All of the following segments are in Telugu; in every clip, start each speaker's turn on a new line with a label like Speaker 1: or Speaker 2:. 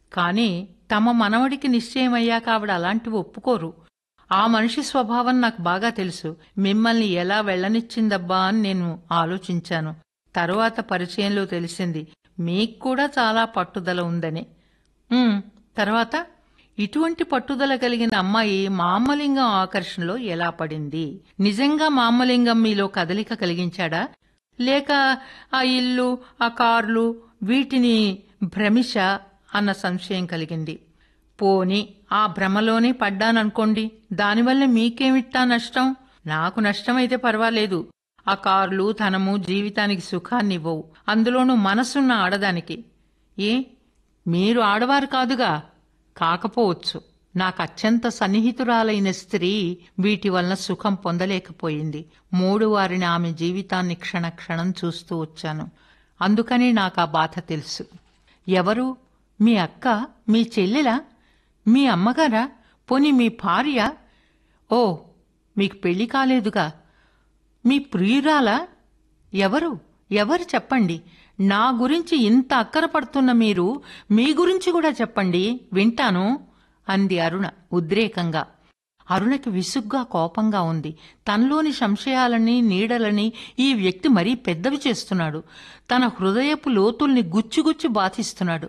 Speaker 1: కానీ తమ మనవడికి నిశ్చయమయ్యాక ఆవిడ అలాంటివి ఒప్పుకోరు ఆ మనిషి స్వభావం నాకు బాగా తెలుసు మిమ్మల్ని ఎలా వెళ్ళనిచ్చిందబ్బా అని నేను ఆలోచించాను తరువాత పరిచయంలో తెలిసింది మీకు కూడా చాలా పట్టుదల ఉందని ఉమ్, తర్వాత ఇటువంటి పట్టుదల కలిగిన అమ్మాయి మామలింగం ఆకర్షణలో ఎలా పడింది నిజంగా మామలింగం మీలో కదలిక కలిగించాడా లేక ఆ ఇల్లు ఆ కార్లు వీటిని భ్రమిష అన్న సంశయం కలిగింది పోని ఆ భ్రమలోనే పడ్డాననుకోండి దానివల్ల మీకేమిట్టా నష్టం నాకు నష్టమైతే పర్వాలేదు ఆ కార్లు ధనము జీవితానికి సుఖాన్నివ్వవు అందులోనూ మనసున్న ఆడదానికి ఏ మీరు ఆడవారు కాదుగా కాకపోవచ్చు నాకు అత్యంత సన్నిహితురాలైన స్త్రీ వీటి వలన సుఖం పొందలేకపోయింది మూడు వారిని ఆమె జీవితాన్ని క్షణ క్షణం చూస్తూ వచ్చాను అందుకని నాకు ఆ బాధ తెలుసు ఎవరు మీ అక్క మీ చెల్లెలా మీ అమ్మగారా పోని మీ భార్య ఓ మీకు పెళ్లి కాలేదుగా మీ ప్రియురాలా ఎవరు ఎవరు చెప్పండి నా గురించి ఇంత అక్కర పడుతున్న మీరు మీ గురించి కూడా చెప్పండి వింటాను అంది అరుణ ఉద్రేకంగా అరుణకి విసుగ్గా కోపంగా ఉంది తనలోని సంశయాలని నీడలని ఈ వ్యక్తి మరీ పెద్దవి చేస్తున్నాడు తన హృదయపు లోతుల్ని గుచ్చిగుచ్చి బాధిస్తున్నాడు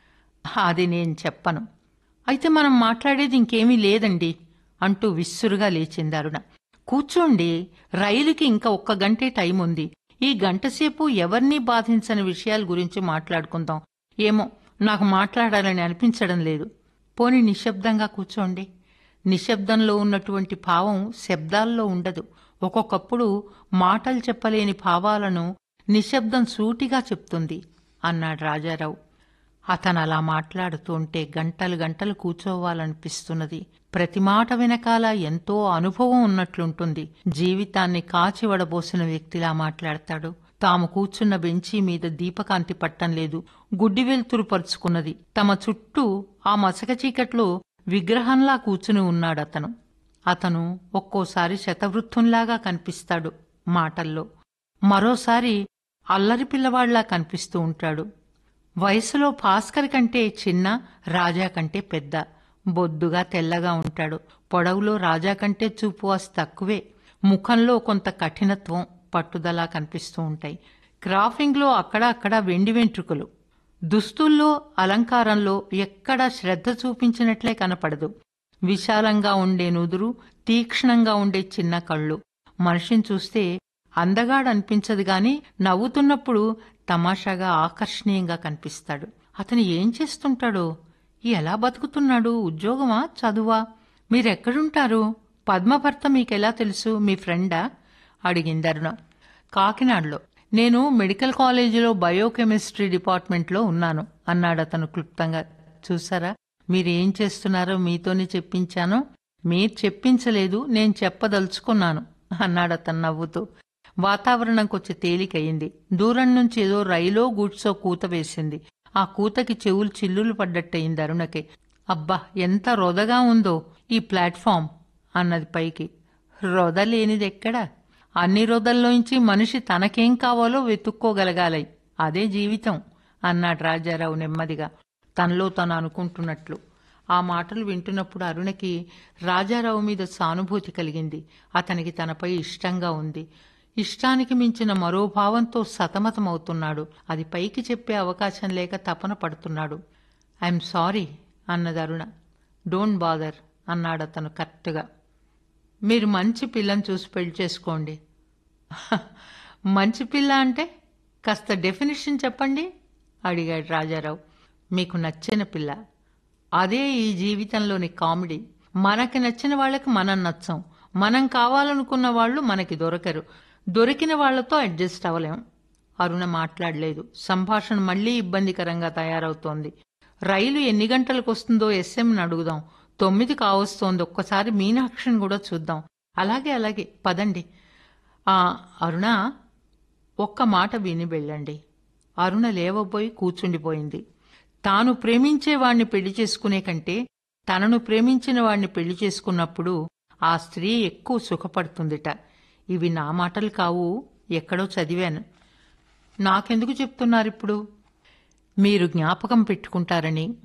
Speaker 1: అది నేను చెప్పను అయితే మనం మాట్లాడేది ఇంకేమీ లేదండి అంటూ విస్సురుగా లేచింది అరుణ కూర్చోండి రైలుకి ఇంకా ఒక్క గంటే టైం ఉంది ఈ గంటసేపు ఎవరినీ బాధించని విషయాల గురించి మాట్లాడుకుందాం ఏమో నాకు మాట్లాడాలని అనిపించడం లేదు పోని నిశ్శబ్దంగా కూర్చోండి నిశ్శబ్దంలో ఉన్నటువంటి భావం శబ్దాల్లో ఉండదు ఒక్కొక్కప్పుడు మాటలు చెప్పలేని భావాలను నిశ్శబ్దం సూటిగా చెప్తుంది అన్నాడు రాజారావు అతను అలా మాట్లాడుతుంటే గంటలు గంటలు కూర్చోవాలనిపిస్తున్నది ప్రతి మాట వెనకాల ఎంతో అనుభవం ఉన్నట్లుంటుంది జీవితాన్ని కాచివడబోసిన వ్యక్తిలా మాట్లాడతాడు తాము కూర్చున్న బెంచీ మీద దీపకాంతి పట్టం లేదు గుడ్డి వెలుతురు పరుచుకున్నది తమ చుట్టూ ఆ మసక చీకట్లో విగ్రహంలా కూర్చుని ఉన్నాడతను అతను ఒక్కోసారి శతవృత్తుంలాగా కనిపిస్తాడు మాటల్లో మరోసారి అల్లరి పిల్లవాళ్లా కనిపిస్తూ ఉంటాడు వయసులో భాస్కర్ కంటే చిన్న రాజా కంటే పెద్ద బొద్దుగా తెల్లగా ఉంటాడు పొడవులో రాజా కంటే చూపు వాసి తక్కువే ముఖంలో కొంత కఠినత్వం పట్టుదల కనిపిస్తూ ఉంటాయి క్రాఫింగ్లో అక్కడ అక్కడ వెండి వెంట్రుకలు దుస్తుల్లో అలంకారంలో ఎక్కడా శ్రద్ధ చూపించినట్లే కనపడదు విశాలంగా ఉండే నుదురు తీక్ష్ణంగా ఉండే చిన్న కళ్ళు మనిషిని చూస్తే అందగాడనిపించదు గాని నవ్వుతున్నప్పుడు తమాషాగా ఆకర్షణీయంగా కనిపిస్తాడు అతను ఏం చేస్తుంటాడో ఎలా బతుకుతున్నాడు ఉద్యోగమా చదువా మీరెక్కడుంటారు పద్మభర్త మీకెలా తెలుసు మీ ఫ్రెండా అడిగింది అరుణ కాకినాడలో నేను మెడికల్ కాలేజీలో బయోకెమిస్ట్రీ డిపార్ట్మెంట్లో ఉన్నాను అన్నాడు అతను క్లుప్తంగా చూసారా మీరేం చేస్తున్నారో మీతోనే చెప్పించాను మీరు చెప్పించలేదు నేను చెప్పదలుచుకున్నాను అన్నాడు అతను నవ్వుతూ వాతావరణం కొంచెం తేలికయింది దూరం నుంచి ఏదో రైలో గూడ్సో కూత వేసింది ఆ కూతకి చెవులు చిల్లులు పడ్డట్టయింది అరుణకి అబ్బా ఎంత రొదగా ఉందో ఈ ప్లాట్ఫామ్ అన్నది పైకి రొద లేనిదెక్కడా అన్ని రొదల్లోంచి మనిషి తనకేం కావాలో వెతుక్కోగలగాలి అదే జీవితం అన్నాడు రాజారావు నెమ్మదిగా తనలో తను అనుకుంటున్నట్లు ఆ మాటలు వింటున్నప్పుడు అరుణకి రాజారావు మీద సానుభూతి కలిగింది అతనికి తనపై ఇష్టంగా ఉంది ఇష్టానికి మించిన మరో భావంతో సతమతమవుతున్నాడు అది పైకి చెప్పే అవకాశం లేక తపన పడుతున్నాడు ఐఎమ్ సారీ అన్నది అరుణ డోంట్ బాదర్ అన్నాడు అతను కరెక్ట్గా మీరు మంచి పిల్లని చూసి పెళ్లి చేసుకోండి మంచి పిల్ల అంటే కాస్త డెఫినేషన్ చెప్పండి అడిగాడు రాజారావు మీకు నచ్చిన పిల్ల అదే ఈ జీవితంలోని కామెడీ మనకి నచ్చిన వాళ్ళకి మనం నచ్చం మనం కావాలనుకున్న వాళ్ళు మనకి దొరకరు దొరికిన వాళ్లతో అడ్జస్ట్ అవ్వలేం అరుణ మాట్లాడలేదు సంభాషణ మళ్లీ ఇబ్బందికరంగా తయారవుతోంది రైలు ఎన్ని గంటలకు వస్తుందో ఎస్ఎంని అడుగుదాం తొమ్మిది కావస్తోంది ఒక్కసారి మీనాక్షిని కూడా చూద్దాం అలాగే అలాగే పదండి ఆ అరుణ ఒక్క మాట విని వెళ్ళండి అరుణ లేవబోయి కూర్చుండిపోయింది తాను ప్రేమించే వాణ్ణి పెళ్లి చేసుకునే కంటే తనను ప్రేమించిన వాణ్ణి పెళ్లి చేసుకున్నప్పుడు ఆ స్త్రీ ఎక్కువ సుఖపడుతుందిట ఇవి నా మాటలు కావు ఎక్కడో చదివాను నాకెందుకు చెప్తున్నారిప్పుడు మీరు జ్ఞాపకం పెట్టుకుంటారని